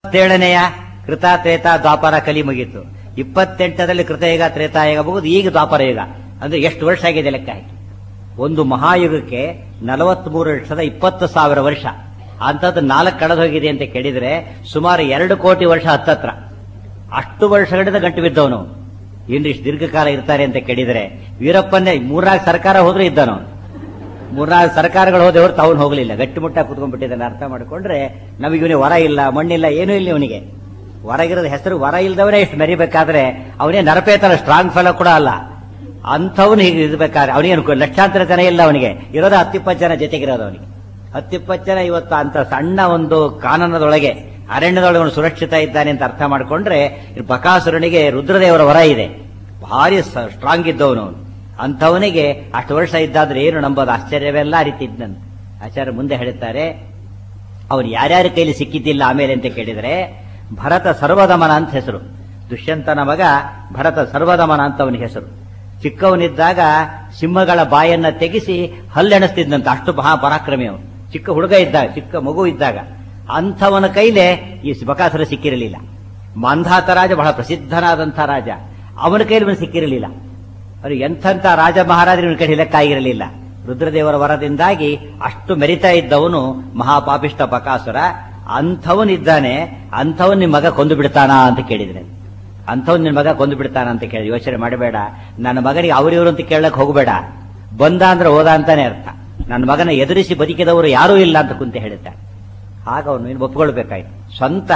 ಇಪ್ಪತ್ತೇಳನೆಯ ಕೃತ ತ್ರೇತ ದ್ವಾಪರ ಕಲಿ ಮುಗೀತು ಇಪ್ಪತ್ತೆಂಟರಲ್ಲಿ ಕೃತಯುಗ ತ್ರೇತಾಯುಗ ಮುಗಿದು ಈಗ ದ್ವಾಪರ ಯುಗ ಅಂದ್ರೆ ಎಷ್ಟು ವರ್ಷ ಆಗಿದೆ ಲೆಕ್ಕ ಹಾಕಿ ಒಂದು ಮಹಾಯುಗಕ್ಕೆ ನಲವತ್ಮೂರು ಲಕ್ಷದ ಇಪ್ಪತ್ತು ಸಾವಿರ ವರ್ಷ ಅಂತದ್ದು ನಾಲ್ಕು ಕಳೆದು ಹೋಗಿದೆ ಅಂತ ಕೇಳಿದ್ರೆ ಸುಮಾರು ಎರಡು ಕೋಟಿ ವರ್ಷ ಹತ್ತತ್ರ ಅಷ್ಟು ವರ್ಷಗಳಿಂದ ಗಂಟು ಬಿದ್ದವನು ಏನು ಇಷ್ಟು ದೀರ್ಘಕಾಲ ಇರ್ತಾರೆ ಅಂತ ಕೇಳಿದ್ರೆ ವೀರಪ್ಪನ್ನೇ ಮೂರ್ನಾಲ್ಕು ಸರ್ಕಾರ ಹೋದ್ರೂ ಇದ್ದನು ಮೂರ್ನಾಲ್ಕು ಸರ್ಕಾರಗಳು ಹೋದೆ ಹೊರತು ಅವನು ಹೋಗಲಿಲ್ಲ ಗಟ್ಟಿಮುಟ್ಟಾಗಿ ಕುತ್ಕೊಂಡ್ಬಿಟ್ಟಿದ್ದಾನೆ ಅರ್ಥ ಮಾಡ್ಕೊಂಡ್ರೆ ನಮಗೆ ಇವನಿಗೆ ವರ ಇಲ್ಲ ಮಣ್ಣಿಲ್ಲ ಏನೂ ಇಲ್ಲ ಇವನಿಗೆ ಹೊರಗಿರೋದು ಹೆಸರು ವರ ಇಲ್ದವನೇ ಇಷ್ಟು ಮೆರಿಬೇಕಾದ್ರೆ ಅವನೇ ನರಪೇತನ ಸ್ಟ್ರಾಂಗ್ ಫೆಲೋ ಕೂಡ ಅಲ್ಲ ಅಂಥವನು ಹೀಗೆ ಇರ್ಬೇಕಾದ್ರೆ ಅವನಿಗೆ ಲಕ್ಷಾಂತರ ಜನ ಇಲ್ಲ ಅವನಿಗೆ ಇರೋದು ಹತ್ತಿಪ್ಪತ್ತು ಜನ ಜೊತೆಗಿರೋದು ಅವನಿಗೆ ಹತ್ತಿಪ್ಪತ್ತು ಜನ ಇವತ್ತು ಅಂತ ಸಣ್ಣ ಒಂದು ಕಾನನದೊಳಗೆ ಅರಣ್ಯದೊಳಗೆ ಅವನು ಸುರಕ್ಷಿತ ಇದ್ದಾನೆ ಅಂತ ಅರ್ಥ ಮಾಡ್ಕೊಂಡ್ರೆ ಈ ಬಕಾಸುರನಿಗೆ ರುದ್ರದೇವರ ವರ ಇದೆ ಭಾರಿ ಸ್ಟ್ರಾಂಗ್ ಇದ್ದವನು ಅವನು ಅಂಥವನಿಗೆ ಅಷ್ಟು ವರ್ಷ ಇದ್ದಾದ್ರೆ ಏನು ನಂಬೋದು ಆಶ್ಚರ್ಯವೆಲ್ಲ ಅರಿತಿದ್ದಂತೆ ಆಚಾರ್ಯ ಮುಂದೆ ಹೇಳುತ್ತಾರೆ ಅವನು ಯಾರ್ಯಾರ ಕೈಲಿ ಸಿಕ್ಕಿದ್ದಿಲ್ಲ ಆಮೇಲೆ ಅಂತ ಕೇಳಿದರೆ ಭರತ ಸರ್ವದಮನ ಅಂತ ಹೆಸರು ದುಷ್ಯಂತನ ಮಗ ಭರತ ಸರ್ವದಮನ ಅಂತ ಅವನ ಹೆಸರು ಚಿಕ್ಕವನಿದ್ದಾಗ ಸಿಂಹಗಳ ಬಾಯನ್ನ ತೆಗೆಸಿ ಹಲ್ಲೆಣಿಸ್ತಿದ್ದಂತ ಅಷ್ಟು ಮಹಾ ಪರಾಕ್ರಮಿ ಅವನು ಚಿಕ್ಕ ಹುಡುಗ ಇದ್ದಾಗ ಚಿಕ್ಕ ಮಗು ಇದ್ದಾಗ ಅಂಥವನ ಕೈಲೇ ಈ ಬಕಾಸುರ ಸಿಕ್ಕಿರಲಿಲ್ಲ ಮಾಂಧಾತ ರಾಜ ಬಹಳ ಪ್ರಸಿದ್ಧನಾದಂಥ ರಾಜ ಅವನ ಕೈಲಿ ಇವನು ಸಿಕ್ಕಿರಲಿಲ್ಲ ಅದು ಎಂಥಂಥ ರಾಜ ಮಹಾರಾಜರು ಇವನ ಕೈ ಲೆಕ್ಕಾಗಿರಲಿಲ್ಲ ರುದ್ರದೇವರ ವರದಿಂದಾಗಿ ಅಷ್ಟು ಮೆರಿತಾ ಇದ್ದವನು ಮಹಾಪಾಪಿಷ್ಟ ಬಕಾಸುರ ಅಂಥವನಿದ್ದಾನೆ ಅಂಥವನ್ ನಿಮ್ಮ ಮಗ ಕೊಂದು ಬಿಡ್ತಾನಾ ಅಂತ ಕೇಳಿದ್ರೆ ಅಂಥವ್ನು ನಿನ್ನ ಮಗ ಕೊಂದು ಬಿಡ್ತಾನ ಅಂತ ಕೇಳಿ ಯೋಚನೆ ಮಾಡಬೇಡ ನನ್ನ ಮಗನಿಗೆ ಅವರಿವರು ಅಂತ ಕೇಳಕ್ ಹೋಗಬೇಡ ಬಂದ ಅಂದ್ರೆ ಹೋದ ಅಂತಾನೆ ಅರ್ಥ ನನ್ನ ಮಗನ ಎದುರಿಸಿ ಬದುಕಿದವರು ಯಾರೂ ಇಲ್ಲ ಅಂತ ಕುಂತ ಹೇಳ್ತಾನೆ ಆಗ ಅವನು ನೀನು ಒಪ್ಕೊಳ್ಬೇಕಾಯ್ತು ಸ್ವಂತ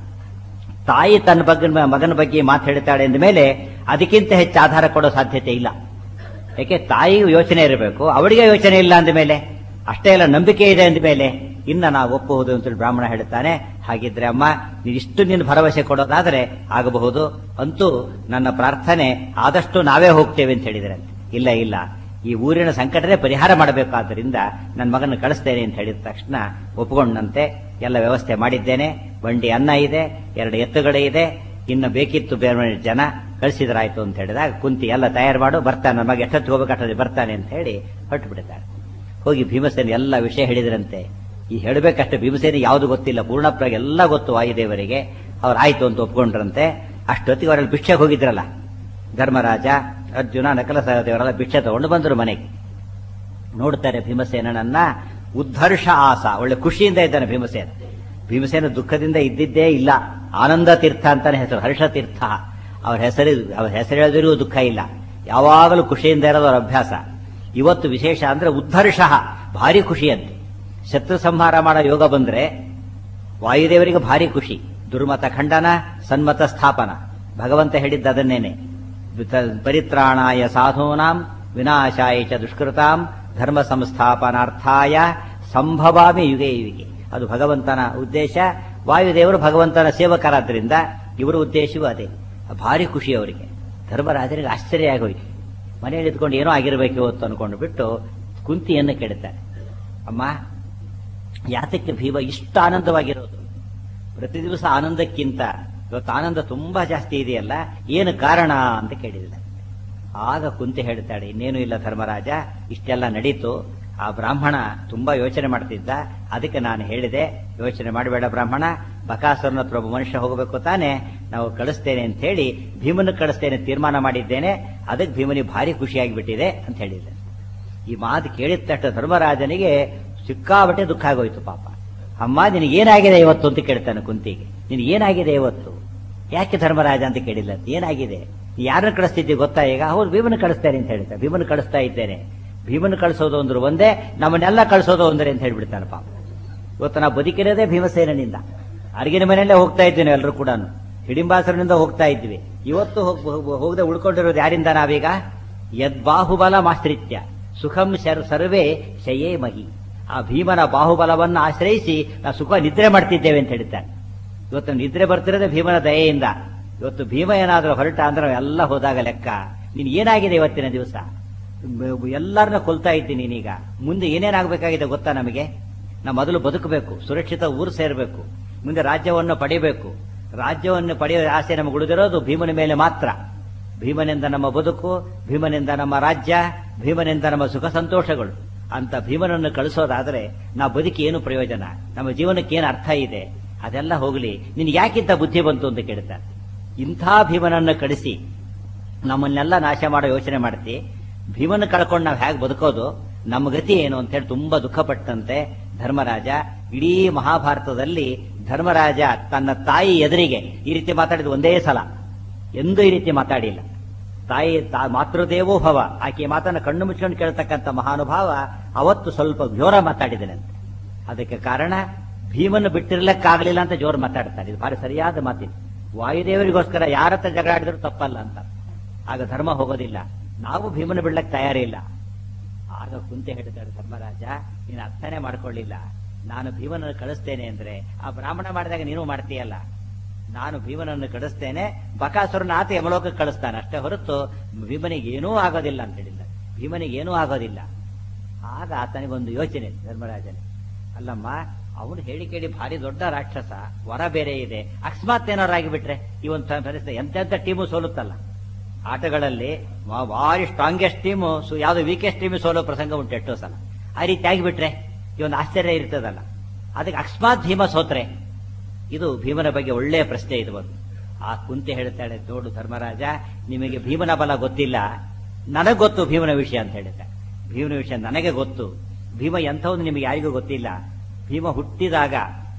ತಾಯಿ ತನ್ನ ಬಗ್ಗೆ ಮಗನ ಬಗ್ಗೆ ಮಾತು ಹೇಳ್ತಾಳೆ ಅಂದ ಮೇಲೆ ಅದಕ್ಕಿಂತ ಹೆಚ್ಚು ಆಧಾರ ಕೊಡೋ ಸಾಧ್ಯತೆ ಇಲ್ಲ ಯಾಕೆ ತಾಯಿಗೂ ಯೋಚನೆ ಇರಬೇಕು ಅವಳಿಗೆ ಯೋಚನೆ ಇಲ್ಲ ಅಂದ ಮೇಲೆ ಅಷ್ಟೇ ಎಲ್ಲ ನಂಬಿಕೆ ಇದೆ ಅಂದ ಮೇಲೆ ಇನ್ನ ನಾವು ಒಪ್ಪಬಹುದು ಅಂತೇಳಿ ಬ್ರಾಹ್ಮಣ ಹೇಳ್ತಾನೆ ಹಾಗಿದ್ರೆ ಅಮ್ಮ ನೀನಿಷ್ಟು ನಿನ್ನ ಭರವಸೆ ಕೊಡೋದಾದ್ರೆ ಆಗಬಹುದು ಅಂತೂ ನನ್ನ ಪ್ರಾರ್ಥನೆ ಆದಷ್ಟು ನಾವೇ ಹೋಗ್ತೇವೆ ಅಂತ ಹೇಳಿದ್ರೆ ಇಲ್ಲ ಇಲ್ಲ ಈ ಊರಿನ ಸಂಕಟನೇ ಪರಿಹಾರ ಮಾಡಬೇಕಾದ್ರಿಂದ ನನ್ನ ಮಗನ ಕಳಿಸ್ತೇನೆ ಅಂತ ಹೇಳಿದ ತಕ್ಷಣ ಒಪ್ಕೊಂಡಂತೆ ಎಲ್ಲ ವ್ಯವಸ್ಥೆ ಮಾಡಿದ್ದೇನೆ ಬಂಡಿ ಅನ್ನ ಇದೆ ಎರಡು ಎತ್ತುಗಳೇ ಇದೆ ಇನ್ನು ಬೇಕಿತ್ತು ಬೇರೆ ಜನ ಕಳಿಸಿದ್ರಾಯ್ತು ಅಂತ ಹೇಳಿದಾಗ ಕುಂತಿ ಎಲ್ಲ ತಯಾರು ಮಾಡು ಬರ್ತಾನೆ ನನ್ನ ಮಗ ಎಷ್ಟೊತ್ತು ಹೋಗ್ಬೇಕಾಗ್ತದೆ ಬರ್ತಾನೆ ಅಂತ ಹೇಳಿ ಹೊರಟು ಬಿಡ್ತಾನೆ ಹೋಗಿ ಭೀಮಸೇನ ಎಲ್ಲ ವಿಷಯ ಹೇಳಿದ್ರಂತೆ ಈ ಹೇಳಬೇಕಷ್ಟೇ ಭೀಮಸೇನ ಯಾವುದು ಗೊತ್ತಿಲ್ಲ ಪೂರ್ಣಪ್ರಾಗ ಎಲ್ಲ ಗೊತ್ತು ವಾಯುದೇವರಿಗೆ ಅವ್ರು ಆಯ್ತು ಅಂತ ಒಪ್ಕೊಂಡ್ರಂತೆ ಅಷ್ಟೊತ್ತಿಗೆ ಅವರಲ್ಲಿ ಭಿಕ್ಷೆಗೆ ಹೋಗಿದ್ರಲ್ಲ ಧರ್ಮರಾಜ ಅರ್ಜುನ ನಕಲ ಸಹದೇವರೆಲ್ಲ ಭಿಕ್ಷೆ ತಗೊಂಡು ಬಂದರು ಮನೆಗೆ ನೋಡ್ತಾರೆ ಭೀಮಸೇನನನ್ನ ಉದ್ಧರ್ಷ ಆಸ ಒಳ್ಳೆ ಖುಷಿಯಿಂದ ಇದ್ದಾನೆ ಭೀಮಸೇನ ಭೀಮಸೇನ ದುಃಖದಿಂದ ಇದ್ದಿದ್ದೇ ಇಲ್ಲ ಆನಂದ ತೀರ್ಥ ಅಂತಾನೆ ಹೆಸರು ಹರ್ಷ ತೀರ್ಥ ಅವ್ರ ಹೆಸರು ಅವ್ರ ಹೆಸರು ಹೇಳಿದ್ರೂ ದುಃಖ ಇಲ್ಲ ಯಾವಾಗಲೂ ಖುಷಿಯಿಂದ ಇರೋದು ಅವ್ರ ಅಭ್ಯಾಸ ಇವತ್ತು ವಿಶೇಷ ಅಂದ್ರೆ ಉದ್ಧರ್ಷ ಭಾರಿ ಖುಷಿಯಂತೆ ಶತ್ರು ಸಂಹಾರ ಮಾಡೋ ಯೋಗ ಬಂದ್ರೆ ವಾಯುದೇವರಿಗೆ ಭಾರಿ ಖುಷಿ ದುರ್ಮತ ಖಂಡನ ಸನ್ಮತ ಸ್ಥಾಪನ ಭಗವಂತ ಹೇಳಿದ್ದ ಅದನ್ನೇನೆ ಪರಿತ್ರಾಣಾಯ ಸಾಧೂನಾಂ ವಿನಾಶಾಯ ಚ ದುಷ್ಕೃತಾಂ ಧರ್ಮ ಸಂಸ್ಥಾಪನಾರ್ಥಾಯ ಸಂಭವಾಮಿ ಯುಗೆ ಯುಗೆ ಅದು ಭಗವಂತನ ಉದ್ದೇಶ ವಾಯುದೇವರು ಭಗವಂತನ ಸೇವಕರಾದ್ರಿಂದ ಇವರ ಉದ್ದೇಶವೂ ಅದೇ ಭಾರಿ ಖುಷಿ ಅವರಿಗೆ ಧರ್ಮರಾಜರಿಗೆ ಆಶ್ಚರ್ಯ ಆಗೋಯ್ತು ಮನೆಯಲ್ಲಿ ಇದ್ಕೊಂಡು ಏನೋ ಆಗಿರ್ಬೇಕು ಇವತ್ತು ಅನ್ಕೊಂಡು ಬಿಟ್ಟು ಕುಂತಿಯನ್ನು ಕೇಳುತ್ತಾರೆ ಅಮ್ಮ ಯಾತಕ್ಕೆ ಭೀಮ ಇಷ್ಟ ಆನಂದವಾಗಿರೋದು ಪ್ರತಿ ದಿವಸ ಆನಂದಕ್ಕಿಂತ ಇವತ್ತು ಆನಂದ ತುಂಬಾ ಜಾಸ್ತಿ ಇದೆಯಲ್ಲ ಏನು ಕಾರಣ ಅಂತ ಕೇಳಿದ ಆಗ ಕುಂತಿ ಹೇಳ್ತಾಳೆ ಇನ್ನೇನು ಇಲ್ಲ ಧರ್ಮರಾಜ ಇಷ್ಟೆಲ್ಲ ನಡೀತು ಆ ಬ್ರಾಹ್ಮಣ ತುಂಬಾ ಯೋಚನೆ ಮಾಡ್ತಿದ್ದ ಅದಕ್ಕೆ ನಾನು ಹೇಳಿದೆ ಯೋಚನೆ ಮಾಡಬೇಡ ಬ್ರಾಹ್ಮಣ ಬಕಾಸುರನ ಹತ್ರ ಒಬ್ಬ ಮನುಷ್ಯ ಹೋಗಬೇಕು ತಾನೆ ನಾವು ಕಳಿಸ್ತೇನೆ ಅಂತ ಹೇಳಿ ಭೀಮನ ಕಳಿಸ್ತೇನೆ ತೀರ್ಮಾನ ಮಾಡಿದ್ದೇನೆ ಅದಕ್ಕೆ ಭೀಮನಿಗೆ ಭಾರಿ ಖುಷಿಯಾಗಿಬಿಟ್ಟಿದೆ ಅಂತ ಹೇಳಿದ್ದೆ ಈ ಮಾತು ಕೇಳಿದ ತಕ್ಷಣ ಧರ್ಮರಾಜನಿಗೆ ಸಿಕ್ಕಾಬಟ್ಟೆ ದುಃಖ ಆಗೋಯ್ತು ಪಾಪ ಅಮ್ಮ ನಿನಗೆ ಏನಾಗಿದೆ ಇವತ್ತು ಅಂತ ಕೇಳ್ತಾನೆ ಕುಂತಿಗೆ ನಿನಗೆ ಏನಾಗಿದೆ ಇವತ್ತು ಯಾಕೆ ಧರ್ಮರಾಜ ಅಂತ ಕೇಳಿಲ್ಲ ಏನಾಗಿದೆ ಯಾರನ್ನ ಕಳಿಸ್ತಿದ್ದೆ ಗೊತ್ತಾ ಈಗ ಹೌದು ಭೀಮನ ಕಳಿಸ್ತೇನೆ ಅಂತ ಹೇಳ್ತಾರೆ ಭೀಮನ ಕಳಿಸ್ತಾ ಇದ್ದೇನೆ ಭೀಮನ ಕಳಿಸೋದು ಅಂದ್ರು ಒಂದೇ ನಮ್ಮನ್ನೆಲ್ಲ ಕಳಿಸೋದು ಒಂದರೆ ಅಂತ ಹೇಳ್ಬಿಡ್ತಾನೆ ಪಾಪ ಇವತ್ತು ನಾವು ಬದುಕಿರೋದೇ ಭೀಮಸೇನಿಂದ ಅರಿಗಿನ ಮನೆಯಲ್ಲೇ ಹೋಗ್ತಾ ಇದ್ದೀವಿ ಎಲ್ಲರೂ ಕೂಡ ಹಿಡಿಂಬಾಸರನಿಂದ ಹೋಗ್ತಾ ಇದ್ವಿ ಇವತ್ತು ಹೋಗದೆ ಉಳ್ಕೊಂಡಿರೋದು ಯಾರಿಂದ ನಾವೀಗ ಯದ್ಬಾಹುಬಲ ಮಾಶ್ರಿತ್ಯ ಸುಖಂ ಶರ್ ಸರ್ವೇ ಶಯೇ ಮಹಿ ಆ ಭೀಮನ ಬಾಹುಬಲವನ್ನು ಆಶ್ರಯಿಸಿ ನಾವು ಸುಖ ನಿದ್ರೆ ಮಾಡ್ತಿದ್ದೇವೆ ಅಂತ ಹೇಳ್ತಾನೆ ಇವತ್ತು ನಿದ್ರೆ ಬರ್ತಿರೋದೇ ಭೀಮನ ದಯೆಯಿಂದ ಇವತ್ತು ಭೀಮ ಏನಾದರೂ ಹೊರಟ ಅಂದ್ರೆ ಎಲ್ಲ ಹೋದಾಗ ಲೆಕ್ಕ ನೀನು ಏನಾಗಿದೆ ಇವತ್ತಿನ ದಿವಸ ಎಲ್ಲರನ್ನ ಕೊಲ್ತಾ ಇದ್ದೀನಿ ನೀನೀಗ ಮುಂದೆ ಏನೇನಾಗಬೇಕಾಗಿದೆ ಗೊತ್ತಾ ನಮಗೆ ನಾವು ಮೊದಲು ಬದುಕಬೇಕು ಸುರಕ್ಷಿತ ಊರು ಸೇರಬೇಕು ಮುಂದೆ ರಾಜ್ಯವನ್ನು ಪಡೆಯಬೇಕು ರಾಜ್ಯವನ್ನು ಪಡೆಯುವ ಆಸೆ ನಮಗೆ ಉಳಿದಿರೋದು ಭೀಮನ ಮೇಲೆ ಮಾತ್ರ ಭೀಮನಿಂದ ನಮ್ಮ ಬದುಕು ಭೀಮನಿಂದ ನಮ್ಮ ರಾಜ್ಯ ಭೀಮನಿಂದ ನಮ್ಮ ಸುಖ ಸಂತೋಷಗಳು ಅಂತ ಭೀಮನನ್ನು ಕಳಿಸೋದಾದ್ರೆ ನಾವು ಬದುಕಿ ಏನು ಪ್ರಯೋಜನ ನಮ್ಮ ಜೀವನಕ್ಕೆ ಏನು ಅರ್ಥ ಇದೆ ಅದೆಲ್ಲ ಹೋಗಲಿ ನಿನ್ಗೆ ಯಾಕಿಂತ ಬುದ್ಧಿ ಬಂತು ಅಂತ ಕೇಳ್ತಾರೆ ಇಂಥ ಭೀಮನನ್ನು ಕಳಿಸಿ ನಮ್ಮನ್ನೆಲ್ಲ ನಾಶ ಮಾಡೋ ಯೋಚನೆ ಮಾಡ್ತಿ ಭೀಮನ ಕಳ್ಕೊಂಡು ನಾವು ಹೇಗೆ ಬದುಕೋದು ನಮ್ಮ ಗತಿ ಏನು ಅಂತ ಹೇಳಿ ತುಂಬಾ ದುಃಖಪಟ್ಟಂತೆ ಧರ್ಮರಾಜ ಇಡೀ ಮಹಾಭಾರತದಲ್ಲಿ ಧರ್ಮರಾಜ ತನ್ನ ತಾಯಿ ಎದುರಿಗೆ ಈ ರೀತಿ ಮಾತಾಡಿದ ಒಂದೇ ಸಲ ಎಂದೂ ಈ ರೀತಿ ಮಾತಾಡಿಲ್ಲ ತಾಯಿ ತಾ ಮಾತೃದೇವೋ ಭವ ಆಕೆ ಮಾತನ್ನ ಕಣ್ಣು ಮುಚ್ಕೊಂಡು ಕೇಳ್ತಕ್ಕಂಥ ಮಹಾನುಭಾವ ಅವತ್ತು ಸ್ವಲ್ಪ ಜೋರ ಮಾತಾಡಿದನಂತೆ ಅದಕ್ಕೆ ಕಾರಣ ಭೀಮನ್ನು ಬಿಟ್ಟಿರ್ಲಕ್ಕಾಗಲಿಲ್ಲ ಅಂತ ಜೋರು ಮಾತಾಡ್ತಾರೆ ಇದು ಭಾರಿ ಸರಿಯಾದ ಮಾತಿದೆ ವಾಯುದೇವರಿಗೋಸ್ಕರ ಯಾರತ್ರ ಜಗಳಾಡಿದ್ರು ತಪ್ಪಲ್ಲ ಅಂತ ಆಗ ಧರ್ಮ ಹೋಗೋದಿಲ್ಲ ನಾವು ಭೀಮನ ಬಿಡ್ಲಕ್ ತಯಾರಿಲ್ಲ ಆಗ ಕುಂತೆ ಹೇಳ್ತಾಳೆ ಧರ್ಮರಾಜ ನೀನು ಅರ್ಥನೇ ಮಾಡ್ಕೊಳ್ಳಿಲ್ಲ ನಾನು ಭೀಮನನ್ನು ಕಳಿಸ್ತೇನೆ ಅಂದ್ರೆ ಆ ಬ್ರಾಹ್ಮಣ ಮಾಡಿದಾಗ ನೀನು ಮಾಡ್ತೀಯಲ್ಲ ನಾನು ಭೀಮನನ್ನು ಕಳಿಸ್ತೇನೆ ಬಕಾಸುರನ ಆತ ಯಮಲೋಕಕ್ಕೆ ಕಳಿಸ್ತಾನೆ ಅಷ್ಟೇ ಹೊರತು ಭೀಮನಿಗೆ ಏನೂ ಆಗೋದಿಲ್ಲ ಅಂತ ಹೇಳಿಲ್ಲ ಭೀಮನಿಗೆ ಏನೂ ಆಗೋದಿಲ್ಲ ಆಗ ಆತನಿಗೊಂದು ಯೋಚನೆ ಧರ್ಮರಾಜನೇ ಅಲ್ಲಮ್ಮ ಅವನು ಹೇಳಿ ಕೇಳಿ ಭಾರಿ ದೊಡ್ಡ ರಾಕ್ಷಸ ವರ ಬೇರೆ ಇದೆ ಅಕಸ್ಮಾತ್ ಏನಾರು ಆಗಿಬಿಟ್ರೆ ಈ ಒಂದು ಪರಿಸ್ಥಿತಿ ಎಂತೆಂತ ಟೀಮು ಸೋಲುತ್ತಲ್ಲ ಆಟಗಳಲ್ಲಿ ವಾ- ಭಾರಿ ಸ್ಟ್ರಾಂಗೆಸ್ಟ್ ಟೀಮು ಯಾವ್ದು ವೀಕೆಸ್ಟ್ ಟೀಮ್ ಸೋಲೋ ಪ್ರಸಂಗ ಉಂಟು ಎಷ್ಟೋ ಸಲ ಆ ರೀತಿ ಆಗಿಬಿಟ್ರೆ ಈ ಒಂದು ಆಶ್ಚರ್ಯ ಇರ್ತದಲ್ಲ ಅದಕ್ಕೆ ಅಕಸ್ಮಾತ್ ಭೀಮ ಸೋತ್ರೆ ಇದು ಭೀಮನ ಬಗ್ಗೆ ಒಳ್ಳೆಯ ಪ್ರಶ್ನೆ ಇದು ಒಂದು ಆ ಕುಂತೆ ಹೇಳ್ತಾಳೆ ನೋಡು ಧರ್ಮರಾಜ ನಿಮಗೆ ಭೀಮನ ಬಲ ಗೊತ್ತಿಲ್ಲ ನನಗ್ ಗೊತ್ತು ಭೀಮನ ವಿಷಯ ಅಂತ ಹೇಳಿದ್ದ ಭೀಮನ ವಿಷಯ ನನಗೆ ಗೊತ್ತು ಭೀಮ ಎಂಥವ್ದು ನಿಮಗೆ ಯಾರಿಗೂ ಗೊತ್ತಿಲ್ಲ ಭೀಮ ಹುಟ್ಟಿದಾಗ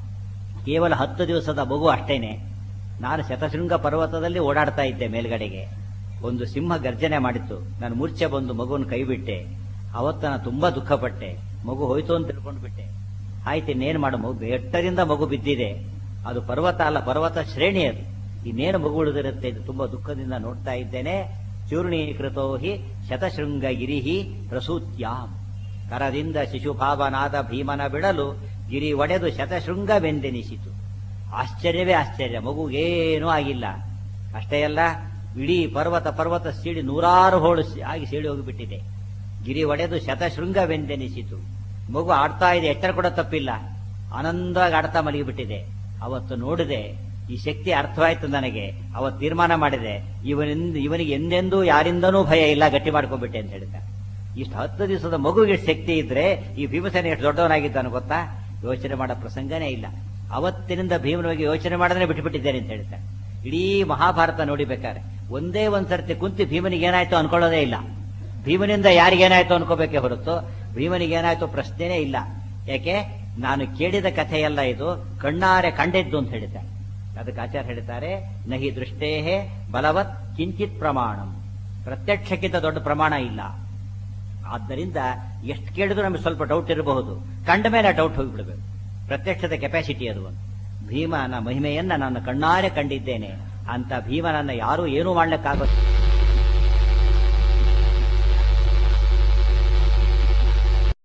ಕೇವಲ ಹತ್ತು ದಿವಸದ ಮಗು ಅಷ್ಟೇನೆ ನಾನು ಶತಶೃಂಗ ಪರ್ವತದಲ್ಲಿ ಓಡಾಡ್ತಾ ಇದ್ದೆ ಮೇಲ್ಗಡೆಗೆ ಒಂದು ಸಿಂಹ ಗರ್ಜನೆ ಮಾಡಿತ್ತು ನಾನು ಮೂರ್ಛೆ ಬಂದು ಮಗುವನ್ನು ಕೈಬಿಟ್ಟೆ ಅವತ್ತು ನಾನು ತುಂಬಾ ದುಃಖಪಟ್ಟೆ ಮಗು ಹೋಯ್ತು ಅಂತ ತಿಳ್ಕೊಂಡು ಬಿಟ್ಟೆ ಆಯ್ತು ಇನ್ನೇನು ಮಾಡು ಮಗು ಬೆಟ್ಟದಿಂದ ಮಗು ಬಿದ್ದಿದೆ ಅದು ಪರ್ವತ ಅಲ್ಲ ಪರ್ವತ ಶ್ರೇಣಿ ಅದು ಇನ್ನೇನು ಮಗು ಉಳಿದಿರುತ್ತೆ ಇದು ತುಂಬಾ ದುಃಖದಿಂದ ನೋಡ್ತಾ ಇದ್ದೇನೆ ಚೂರ್ಣೀಕೃತೋ ಹಿ ಶತಶೃಂಗ ಗಿರಿಹಿ ಪ್ರಸೂತ್ಯಾಂ ಕರದಿಂದ ಶಿಶುಭಾವನಾದ ಭೀಮನ ಬಿಡಲು ಗಿರಿ ಒಡೆದು ಶತಶೃಂಗವೆಂದೆನಿಸಿತು ಆಶ್ಚರ್ಯವೇ ಆಶ್ಚರ್ಯ ಮಗುಗೇನೂ ಆಗಿಲ್ಲ ಅಷ್ಟೇ ಅಲ್ಲ ಇಡೀ ಪರ್ವತ ಪರ್ವತ ಸೀಳಿ ನೂರಾರು ಹೋಳು ಸಿ- ಆಗಿ ಸೀಳಿ ಹೋಗಿಬಿಟ್ಟಿದೆ ಗಿರಿ ಒಡೆದು ಶತಶೃಂಗವೆಂದೆನಿಸಿತು ಮಗು ಆಡ್ತಾ ಇದೆ ಎಚ್ಚರ ಕೂಡ ತಪ್ಪಿಲ್ಲ ಆನಂದವಾಗಿ ಆಡ್ತಾ ಮಲಗಿಬಿಟ್ಟಿದೆ ಅವತ್ತು ನೋಡಿದೆ ಈ ಶಕ್ತಿ ಅರ್ಥವಾಯ್ತು ನನಗೆ ಅವತ್ತು ತೀರ್ಮಾನ ಮಾಡಿದೆ ಇವನಿಂದ ಇವನಿಗೆ ಎಂದೆಂದೂ ಯಾರಿಂದನೂ ಭಯ ಇಲ್ಲ ಗಟ್ಟಿ ಮಾಡ್ಕೊಂಡ್ಬಿಟ್ಟೆ ಅಂತ ಹೇಳಿದ ಇಷ್ಟು ಹತ್ತು ದಿವಸದ ಮಗುಗೆ ಎಷ್ಟು ಶಕ್ತಿ ಇದ್ರೆ ಈ ಭೀಮಸೇನ ಎಷ್ಟು ದೊಡ್ಡವನಾಗಿದ್ದಾನು ಗೊತ್ತಾ ಯೋಚನೆ ಮಾಡೋ ಪ್ರಸಂಗನೇ ಇಲ್ಲ ಅವತ್ತಿನಿಂದ ಭೀಮನ ಬಗ್ಗೆ ಯೋಚನೆ ಮಾಡದೇ ಬಿಟ್ಟುಬಿಟ್ಟಿದ್ದೇನೆ ಅಂತ ಹೇಳ್ತಾರೆ ಇಡೀ ಮಹಾಭಾರತ ನೋಡಿಬೇಕಾದ್ರೆ ಒಂದೇ ಒಂದ್ ಸರ್ತಿ ಕುಂತಿ ಭೀಮನಿಗೆ ಏನಾಯ್ತು ಅನ್ಕೊಳ್ಳೋದೇ ಇಲ್ಲ ಭೀಮನಿಂದ ಯಾರಿಗೇನಾಯ್ತು ಅನ್ಕೋಬೇಕೇ ಹೊರತು ಭೀಮನಿಗೆ ಏನಾಯ್ತು ಪ್ರಶ್ನೆನೇ ಇಲ್ಲ ಯಾಕೆ ನಾನು ಕೇಳಿದ ಕಥೆಯಲ್ಲ ಇದು ಕಣ್ಣಾರೆ ಕಂಡಿದ್ದು ಅಂತ ಹೇಳಿದ್ದಾರೆ ಅದಕ್ಕೆ ಆಚಾರ್ಯ ಹೇಳ್ತಾರೆ ನಹಿ ದೃಷ್ಟೇಹೇ ಬಲವತ್ ಕಿಂಚಿತ್ ಪ್ರಮಾಣಂ ಪ್ರತ್ಯಕ್ಷಕ್ಕಿಂತ ದೊಡ್ಡ ಪ್ರಮಾಣ ಇಲ್ಲ ಆದ್ದರಿಂದ ಎಷ್ಟು ಕೇಳಿದ್ರು ನಮಗೆ ಸ್ವಲ್ಪ ಡೌಟ್ ಇರಬಹುದು ಕಂಡ ಮೇಲೆ ಡೌಟ್ ಹೋಗಿಬಿಡಬೇಕು ಪ್ರತ್ಯಕ್ಷದ ಕೆಪಾಸಿಟಿ ಅದು ಒಂದು ಭೀಮನ ಮಹಿಮೆಯನ್ನ ನಾನು ಕಣ್ಣಾರೆ ಕಂಡಿದ್ದೇನೆ ಅಂತ ಭೀಮನನ್ನ ಯಾರೂ ಏನೂ ಮಾಡ್ಲಿಕ್ಕಾಗೋದು